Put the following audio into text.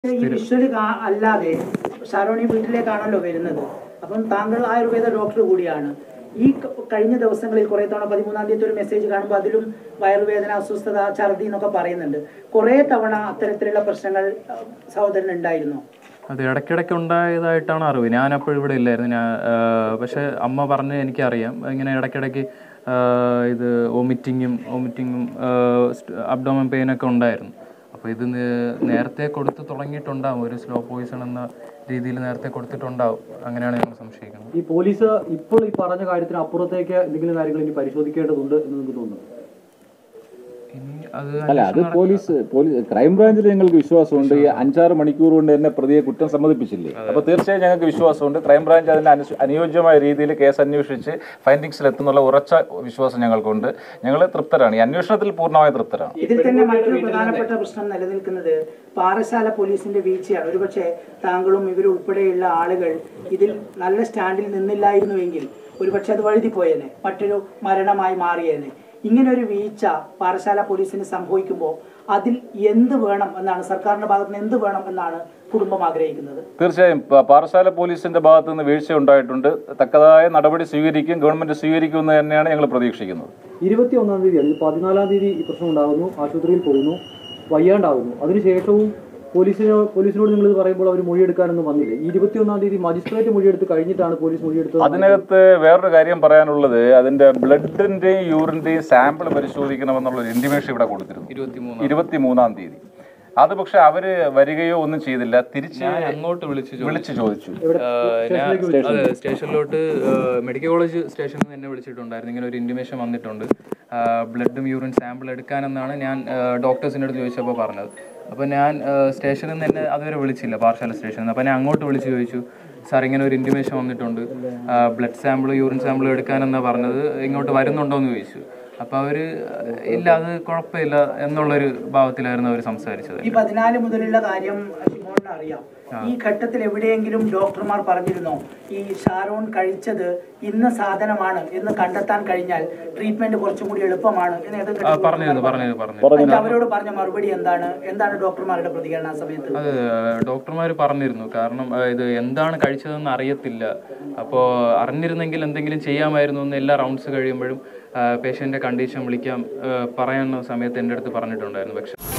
ഈ വിഷ്വല് കാ- അല്ലാതെ ഷാരോണി വീട്ടിലേക്കാണല്ലോ വരുന്നത് അപ്പം താങ്കൾ ആയുർവേദ ഡോക്ടർ കൂടിയാണ് ഈ ക- കഴിഞ്ഞ ദിവസങ്ങളിൽ കുറെ തവണ പതിമൂന്നാം തീയതി ഒരു മെസ്സേജ് കാണുമ്പോൾ അതിലും വയറുവേദന അസ്വസ്ഥത ഛർദി എന്നൊക്കെ പറയുന്നുണ്ട് കുറെ തവണ അത്തരത്തിലുള്ള പ്രശ്നങ്ങൾ അഹ്, സഹോദരൻ ഉണ്ടായിരുന്നു അത് ഇടയ്ക്കിടയ്ക്ക് ഉണ്ടായതായിട്ടാണ് അറിവ് ഞാനപ്പോൾ ഇവിടെ ഇല്ലായിരുന്നു ഞാൻ ആ, പക്ഷേ അമ്മ പറഞ്ഞ് എനിക്കറിയാം ഇങ്ങനെ ഇടയ്ക്കിടയ്ക്ക് ആ, ഇത് വൊമിറ്റിങ്ങും വൊമിറ്റിങ്ങും അബ്ഡോമൻ പെയിനൊക്കെ ഉണ്ടായിരുന്നു അപ്പോൾ ഇത് നേ- നേരത്തെ കൊടുത്ത് തുടങ്ങിയിട്ടുണ്ടാവും ഒരു സ്ലോ പോയിസൺ എന്ന രീതിയിൽ നേരത്തെ കൊടുത്തിട്ടുണ്ടാവും അങ്ങനെയാണ് ഞങ്ങൾ സംശയിക്കുന്നത് ഈ പോലീസ് ഇപ്പോൾ ഈ പറഞ്ഞ കാര്യത്തിന് അപ്പുറത്തേക്ക് എന്തെങ്കിലും കാര്യങ്ങൾ ഇനി പരിശോധിക്കേണ്ടതുണ്ട് എന്ന് നിങ്ങൾക്ക് തോന്നുന്നു ഇനി അത് അല്ല അത് പോലീസ് പോലീസ് ക്രൈംബ്രാഞ്ചിൽ ഞങ്ങൾക്ക് വിശ്വാസമുണ്ട് ഈ അഞ്ചാറ് മണിക്കൂർ കൊണ്ട് തന്നെ പ്രതിയെ കുറ്റം സമ്മതിപ്പിച്ചില്ലേ അപ്പോൾ തീർച്ചയായും ഞങ്ങൾക്ക് വിശ്വാസമുണ്ട് ക്രൈംബ്രാഞ്ച് അതിന് അനു- അനുയോജ്യമായ രീതിയിൽ കേസ് അന്വേഷിച്ച് ഫൈൻഡിങ്സിൽ എത്തുന്നുള്ള ഉറച്ച വിശ്വാസം ഞങ്ങൾക്കുണ്ട് ഞങ്ങൾ തൃപ്തരാണ് ഈ അന്വേഷണത്തിൽ പൂർണ്ണമായ തൃപ്തരാണ് ഇതിൽ തന്നെ മറ്റൊരു പ്രധാനപ്പെട്ട പ്രശ്നം നിലനിൽക്കുന്നത് പാറശാല പോലീസിന്റെ വീഴ്ചയാണ് ഒരുപക്ഷെ താങ്കളും ഇവരുൾപ്പെടെയുള്ള ആളുകൾ ഇതിൽ നല്ല സ്റ്റാൻഡിൽ നിന്നില്ലായിരുന്നുവെങ്കിൽ ഒരുപക്ഷെ അത് വഴുതിപ്പോയേനെ മറ്റൊരു മരണമായി മാറിയേനെ ഇങ്ങനെ ഒരു വീഴ്ച പാറശാല പോലീസിന് സംഭവിക്കുമ്പോൾ അതിൽ എന്ത് വേണം എന്നാണ് സർക്കാരിന്റെ ഭാഗത്ത് നിന്ന് എന്ത് വേണം എന്നാണ് കുടുംബം ആഗ്രഹിക്കുന്നത് തീർച്ചയായും പ- പാറശാല പോലീസിന്റെ ഭാഗത്ത് നിന്ന് വീഴ്ച ഉണ്ടായിട്ടുണ്ട് തക്കതായ നടപടി സ്വീകരിക്കും ഗവൺമെന്റ് സ്വീകരിക്കുമെന്ന് തന്നെയാണ് ഞങ്ങൾ പ്രതീക്ഷിക്കുന്നത് ഇരുപത്തി ഒന്നാം തീയതിയാണ് ഇത് പതിനാലാം തീയതി ഈ പ്രശ്നം ഉണ്ടാകുന്നു ആശുപത്രിയിൽ പോകുന്നു വയ്യാണ്ടാകുന്നു അതിനുശേഷവും പോലീസിനോ പോലീസിനോട് നിങ്ങൾ ഇത് പറയുമ്പോൾ അവർ മൊഴിയെടുക്കാനൊന്നും വന്നില്ല ഈ ഇരുപത്തിയൊന്നാം തീയതി മജിസ്ട്രേറ്റ് മൊഴിയെടുത്ത് കഴിഞ്ഞിട്ടാണ് പോലീസ് മൊഴിയെടുത്തത് അതിനകത്ത് വേറൊരു കാര്യം പറയാനുള്ളത് അതിന്റെ ബ്ലഡിന്റെയും യൂറിന്റെയും സാമ്പിൾ പരിശോധിക്കണമെന്നുള്ള ഒരു ഇന്റിമേഷൻ ഇവിടെ കൊടുത്തിരുന്നു ഇരുപത്തിമൂന്ന് ഇരുപത്തി മൂന്നാം തീയതി അത് പക്ഷെ അവര് വരികയോ ഒന്നും ചെയ്തില്ല തിരിച്ച് ഞാൻ അങ്ങോട്ട് വിളിച്ചു ചോദിച്ചു. വിളിച്ചു ചോദിച്ചു ആഹ് ഞാൻ അതെ സ്റ്റേഷനിലോട്ട് ആഹ് മെഡിക്കൽ കോളേജ് സ്റ്റേഷനിൽ നിന്ന് എന്നെ വിളിച്ചിട്ടുണ്ടായിരുന്നു ഇങ്ങനെ ഒരു ഇൻറ്റിമേഷൻ വന്നിട്ടുണ്ട് ആഹ് ബ്ലഡും യൂറിൻ സാമ്പിൾ എടുക്കാനെന്നാണ് ഞാൻ ആഹ് ഡോക്ടേഴ്സിൻ്റെ അടുത്ത് ചോദിച്ചപ്പോൾ പറഞ്ഞത് അപ്പോൾ ഞാൻ ആഹ് സ്റ്റേഷനിൽ നിന്ന് എന്നെ അതുവരെ വിളിച്ചില്ല പാർശാല സ്റ്റേഷനിൽ നിന്ന് അപ്പോൾ ഞാൻ അങ്ങോട്ട് വിളിച്ച് ചോദിച്ചു സാർ ഇങ്ങനെ ഒരു ഇൻറ്റിമേഷൻ വന്നിട്ടുണ്ട് ബ്ലഡ് സാമ്പിൾ യൂറിൻ സാമ്പിൾ എടുക്കാനെന്നാണ് പറഞ്ഞത് ഇങ്ങോട്ട് വരുന്നുണ്ടോ എന്ന് ചോദിച്ചു അപ്പോൾ അവർ ഇല്ല അത് കുഴപ്പമില്ല എന്നുള്ളൊരു ഭാവത്തിലായിരുന്നു അവർ സംസാരിച്ചത് ഈ പതിനാല് മുതലുള്ള കാര്യം ഷിമോണിന് അറിയാം ഈ ഘട്ടത്തിൽ എവിടെയെങ്കിലും ഡോക്ടർമാർ പറഞ്ഞിരുന്നോ ഈ ഷാരോൺ കഴിച്ചത് ഇന്ന സാധനമാണ് എന്ന് കണ്ടെത്താൻ കഴിഞ്ഞാൽ ട്രീറ്റ്മെന്റ് കുറച്ചും കൂടി എളുപ്പമാണ് എന്ന് ഏതൊക്കെ ആ, പറഞ്ഞിരുന്നു പറഞ്ഞിരുന്നു പറഞ്ഞു എന്നിട്ട് അവരോട് പറഞ്ഞ മറുപടി എന്താണ് എന്താണ് ഡോക്ടർമാരുടെ പ്രതികരണം ആ സമയത്ത് അത് ഡോക്ടർമാർ പറഞ്ഞിരുന്നു കാരണം ആ, ഇത് എന്താണ് കഴിച്ചതെന്ന് അറിയത്തില്ല അപ്പോൾ അറിഞ്ഞിരുന്നെങ്കിൽ എന്തെങ്കിലും ചെയ്യാമായിരുന്നു എന്ന് എല്ലാ റൗണ്ട്സ് കഴിയുമ്പോഴും പേഷ്യൻ്റെ കണ്ടീഷൻ വിളിക്കാം ആ, പറയുന്ന സമയത്ത് എൻ്റെ അടുത്ത് പറഞ്ഞിട്ടുണ്ടായിരുന്നു പക്ഷെ